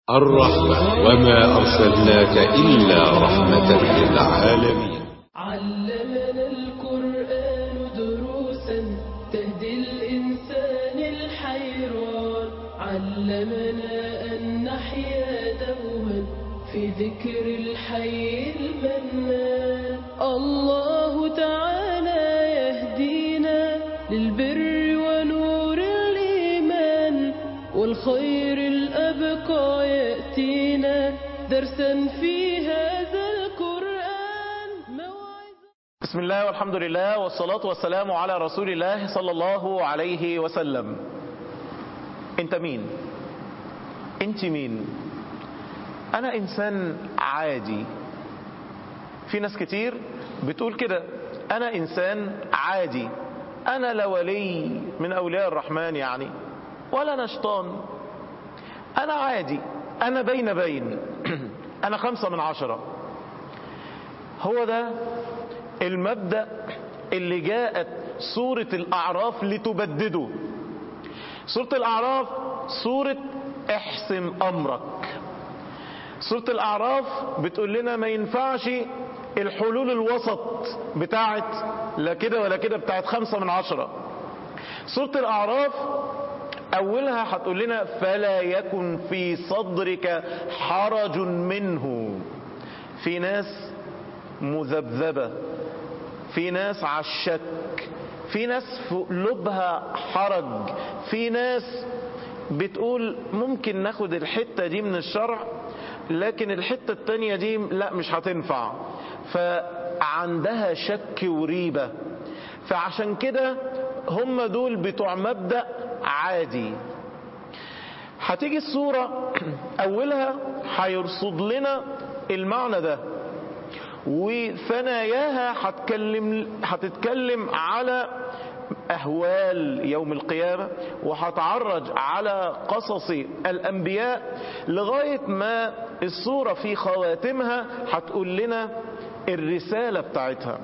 الرحمة وما أرسلناك إلا رحمة للعالمين علمنا القرآن دروسا تهدي الإنسان الحيران علمنا أن نحيا دوما في ذكر الحي المنان الله تعالى يهدينا للبر ونور الإيمان والخير الأبقى يأتينا درسا في هذا القرآن موعظة بسم الله والحمد لله والصلاة والسلام على رسول الله صلى الله عليه وسلم انت مين انت مين انا انسان عادي في ناس كتير بتقول كده انا انسان عادي انا لا ولي من اولياء الرحمن يعني ولا نشطان انا عادي انا بين بين انا خمسة من عشرة هو ده المبدأ اللي جاءت سورة الأعراف لتبدده سورة الأعراف سورة احسم أمرك سورة الأعراف بتقول لنا ما ينفعش الحلول الوسط بتاعت لا كده ولا كده بتاعت خمسة من عشرة سورة الأعراف أولها هتقول لنا فلا يكن في صدرك حرج منه في ناس مذبذبة في ناس على الشك في ناس في قلوبها حرج في ناس بتقول ممكن ناخد الحتة دي من الشرع لكن الحتة التانية دي لا مش هتنفع فعندها شك وريبة فعشان كده هم دول بتوع مبدأ عادي هتيجي الصورة أولها هيرصد لنا المعنى ده وثناياها هتكلم هتتكلم على أهوال يوم القيامة وهتعرج على قصص الأنبياء لغاية ما الصورة في خواتمها هتقول لنا الرسالة بتاعتها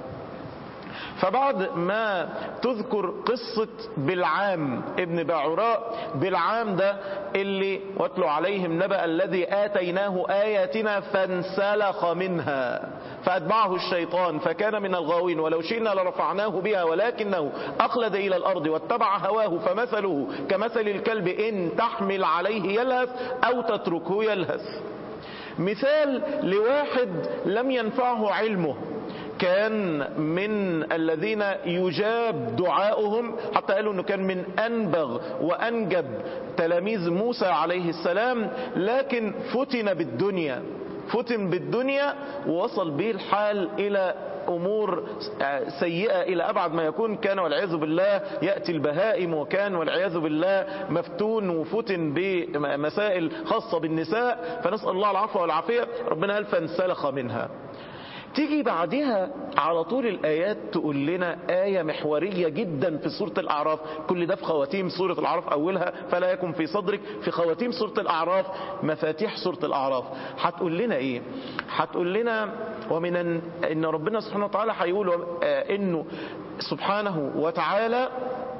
فبعد ما تذكر قصة بلعام ابن باعوراء بلعام ده اللي واتلو عليهم نبأ الذي آتيناه آياتنا فانسلخ منها فأتبعه الشيطان فكان من الغاوين ولو شئنا لرفعناه بها ولكنه أخلد إلى الأرض واتبع هواه فمثله كمثل الكلب إن تحمل عليه يلهث أو تتركه يلهث مثال لواحد لم ينفعه علمه كان من الذين يجاب دعاؤهم حتى قالوا انه كان من انبغ وانجب تلاميذ موسى عليه السلام لكن فتن بالدنيا فتن بالدنيا ووصل به الحال الى امور سيئه الى ابعد ما يكون كان والعياذ بالله ياتي البهائم وكان والعياذ بالله مفتون وفتن بمسائل خاصه بالنساء فنسال الله العفو والعافيه ربنا قال فانسلخ منها تيجي بعدها على طول الآيات تقول لنا آية محورية جدا في سورة الأعراف كل ده في خواتيم سورة الأعراف أولها فلا يكن في صدرك في خواتيم سورة الأعراف مفاتيح سورة الأعراف هتقول لنا إيه هتقول لنا ومن أن, إن ربنا سبحانه وتعالى هيقول إنه سبحانه وتعالى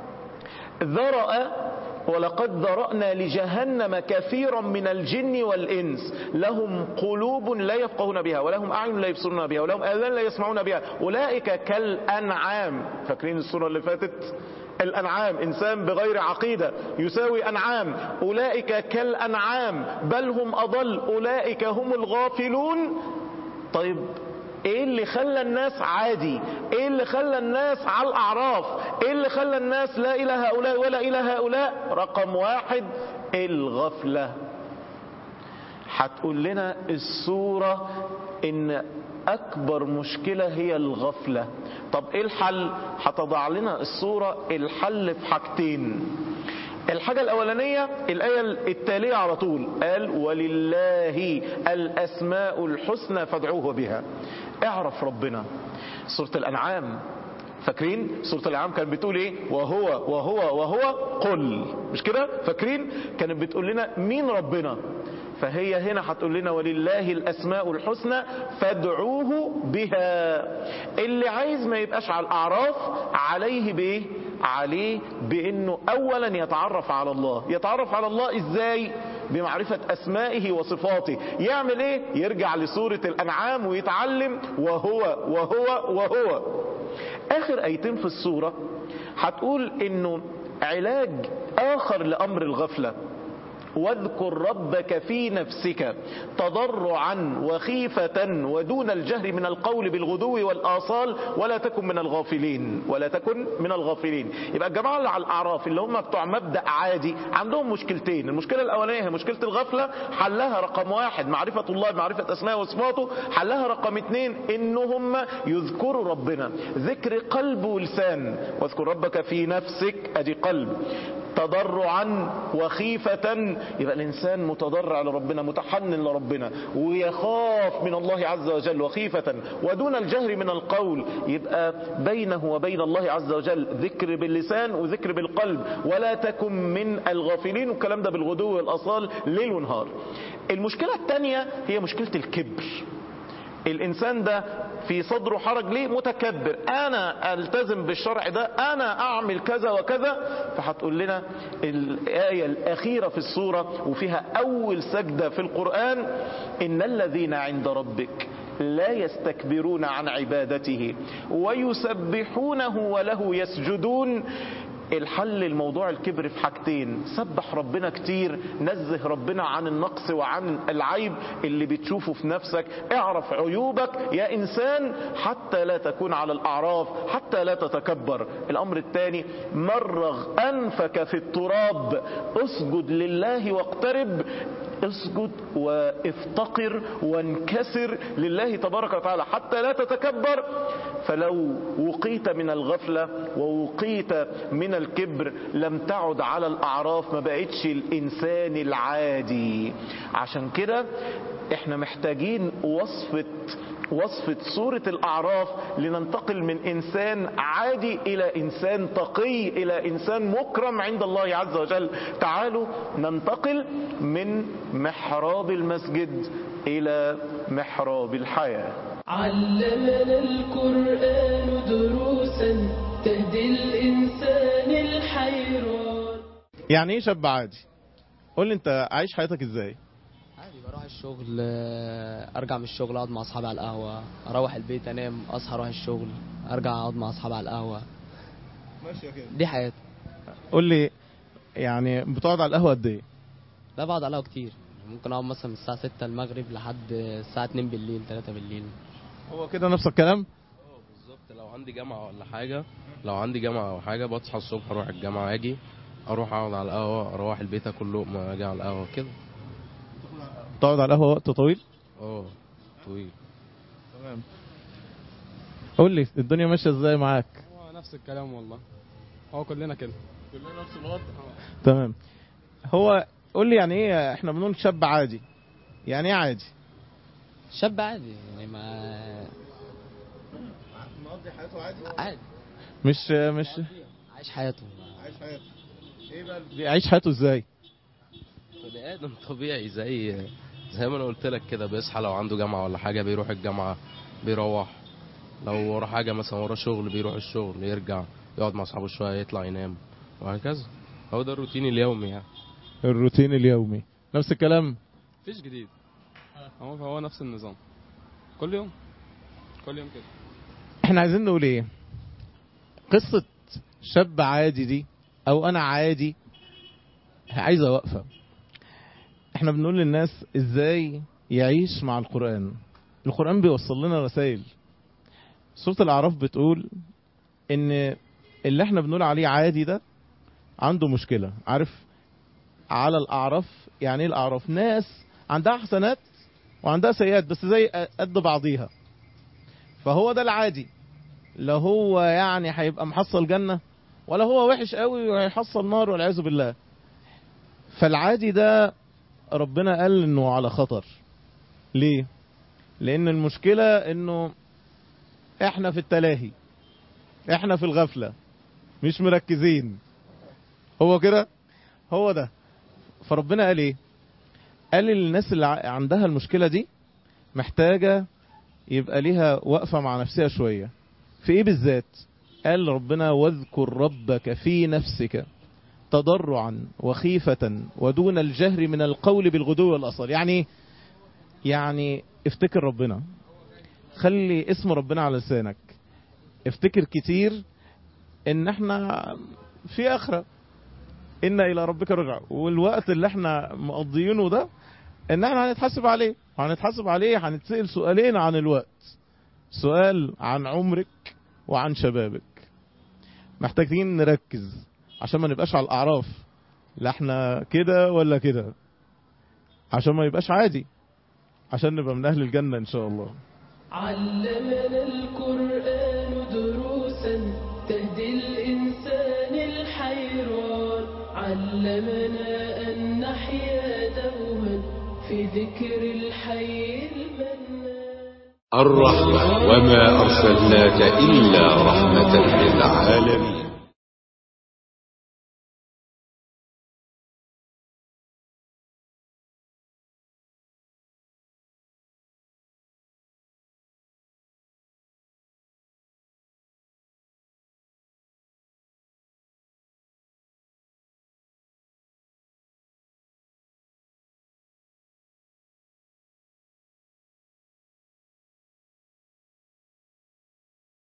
ذرأ ولقد ذرأنا لجهنم كثيرا من الجن والإنس لهم قلوب لا يفقهون بها ولهم أعين لا يبصرون بها ولهم آذان لا يسمعون بها أولئك كالأنعام فاكرين السورة اللي فاتت الأنعام إنسان بغير عقيدة يساوي أنعام أولئك كالأنعام بل هم أضل أولئك هم الغافلون طيب ايه اللي خلى الناس عادي ايه اللي خلى الناس على الاعراف ايه اللي خلى الناس لا الى هؤلاء ولا الى هؤلاء رقم واحد الغفلة هتقول لنا الصورة ان اكبر مشكلة هي الغفلة طب ايه الحل هتضع لنا الصورة الحل في حاجتين الحاجة الأولانية الآية التالية على طول قال ولله الأسماء الحسنى فادعوه بها اعرف ربنا سورة الأنعام فاكرين سورة الأنعام كانت بتقول ايه وهو وهو وهو قل مش كده فاكرين كانت بتقول لنا مين ربنا فهي هنا هتقول لنا ولله الأسماء الحسنى فادعوه بها اللي عايز ما يبقاش على الأعراف عليه بإيه عليه بأنه أولا يتعرف على الله يتعرف على الله إزاي بمعرفة أسمائه وصفاته يعمل إيه؟ يرجع لسورة الأنعام ويتعلم وهو وهو وهو آخر أيتين في السورة هتقول إنه علاج آخر لأمر الغفلة واذكر ربك في نفسك تضرعا وخيفة ودون الجهر من القول بالغدو والآصال ولا تكن من الغافلين ولا تكن من الغافلين يبقى الجماعة اللي على الأعراف اللي هم بتوع مبدأ عادي عندهم مشكلتين المشكلة الأولانية هي مشكلة الغفلة حلها رقم واحد معرفة الله معرفة أسماء وصفاته حلها رقم اثنين إنهم يذكروا ربنا ذكر قلب ولسان واذكر ربك في نفسك أدي قلب تضرعا وخيفة يبقى الإنسان متضرع لربنا متحنن لربنا ويخاف من الله عز وجل وخيفة ودون الجهر من القول يبقى بينه وبين الله عز وجل ذكر باللسان وذكر بالقلب ولا تكن من الغافلين والكلام ده بالغدو والأصال ليل ونهار المشكلة الثانية هي مشكلة الكبر الانسان ده في صدره حرج ليه متكبر انا التزم بالشرع ده انا اعمل كذا وكذا فهتقول لنا الايه الاخيره في السوره وفيها اول سجده في القران ان الذين عند ربك لا يستكبرون عن عبادته ويسبحونه وله يسجدون الحل الموضوع الكبر في حاجتين سبح ربنا كتير نزه ربنا عن النقص وعن العيب اللي بتشوفه في نفسك اعرف عيوبك يا انسان حتى لا تكون على الاعراف حتى لا تتكبر الامر الثاني مرغ انفك في التراب اسجد لله واقترب اسجد وافتقر وانكسر لله تبارك وتعالى حتى لا تتكبر فلو وقيت من الغفلة ووقيت من الكبر لم تعد على الأعراف ما بقتش الإنسان العادي عشان كده احنا محتاجين وصفة وصفة سورة الأعراف لننتقل من إنسان عادي إلى إنسان تقي إلى إنسان مكرم عند الله عز وجل تعالوا ننتقل من محراب المسجد إلى محراب الحياة علمنا القرآن دروسا تهدي الإنسان الحيران يعني ايه شاب عادي قول لي انت عايش حياتك ازاي عادي بروح الشغل آه، ارجع من الشغل اقعد مع اصحابي على القهوه اروح البيت انام اصحى اروح الشغل ارجع اقعد مع اصحابي على القهوه ماشيه كده دي حياتي قول لي يعني بتقعد على القهوه قد ايه لا بقعد على القهوه كتير ممكن اقعد مثلا من الساعه 6 المغرب لحد الساعه 2 بالليل 3 بالليل هو كده نفس الكلام اه بالظبط لو عندي جامعة ولا حاجة لو عندي جامعة أو حاجة بصحى الصبح أروح الجامعة أجي أروح أقعد على القهوة أروح البيت أكل لقمة أجي على القهوة كده بتقعد على القهوه وقت طويل اه طويل تمام قول لي الدنيا ماشيه ازاي معاك هو نفس الكلام والله هو كلنا كده كلنا نفس الوضع تمام هو قول لي يعني ايه احنا بنقول شاب عادي يعني ايه عادي شاب عادي يعني ما مقضي حياته عادي عادي مش مش عايش حياته عايش حياته ايه بقى بيعيش حياته ازاي بني آدم طبيعي زي زي ما أنا قلت لك كده بيصحى لو عنده جامعة ولا حاجة بيروح الجامعة بيروح لو وراه حاجة مثلا وراه شغل بيروح الشغل يرجع يقعد مع أصحابه شوية يطلع ينام وهكذا هو ده الروتين اليومي يعني الروتين اليومي نفس الكلام مفيش جديد هو هو نفس النظام كل يوم كل يوم كده احنا عايزين نقول ايه قصة شاب عادي دي او انا عادي عايزة وقفة احنا بنقول للناس ازاي يعيش مع القرآن القرآن بيوصل لنا رسائل سورة الاعراف بتقول ان اللي احنا بنقول عليه عادي ده عنده مشكلة عارف على الاعراف يعني ايه الاعراف ناس عندها حسنات وعندها سيئات بس زي قد بعضيها فهو ده العادي لا هو يعني هيبقى محصل جنة ولا هو وحش قوي وهيحصل نار والعياذ بالله فالعادي ده ربنا قال انه على خطر ليه لان المشكلة انه احنا في التلاهي احنا في الغفلة مش مركزين هو كده هو ده فربنا قال ايه قال للناس اللي ع- عندها المشكلة دي محتاجة يبقى ليها وقفة مع نفسها شوية في ايه بالذات قال ربنا واذكر ربك في نفسك تضرعا وخيفة ودون الجهر من القول بالغدو والأصل يعني يعني افتكر ربنا خلي اسم ربنا على لسانك افتكر كتير ان احنا في اخرة ان الى ربك رجع والوقت اللي احنا مقضيينه ده ان احنا هنتحاسب عليه وهنتحاسب عليه هنتسأل سؤالين عن الوقت سؤال عن عمرك وعن شبابك محتاجين نركز عشان ما نبقاش على الاعراف لا احنا كده ولا كده عشان ما يبقاش عادي عشان نبقى من اهل الجنة ان شاء الله علمنا القرآن دروسا تهدي الإنسان الحيران علمنا أن نحيا دوما في ذكر الحي المنان الرحمة وما أرسلناك إلا رحمة للعالمين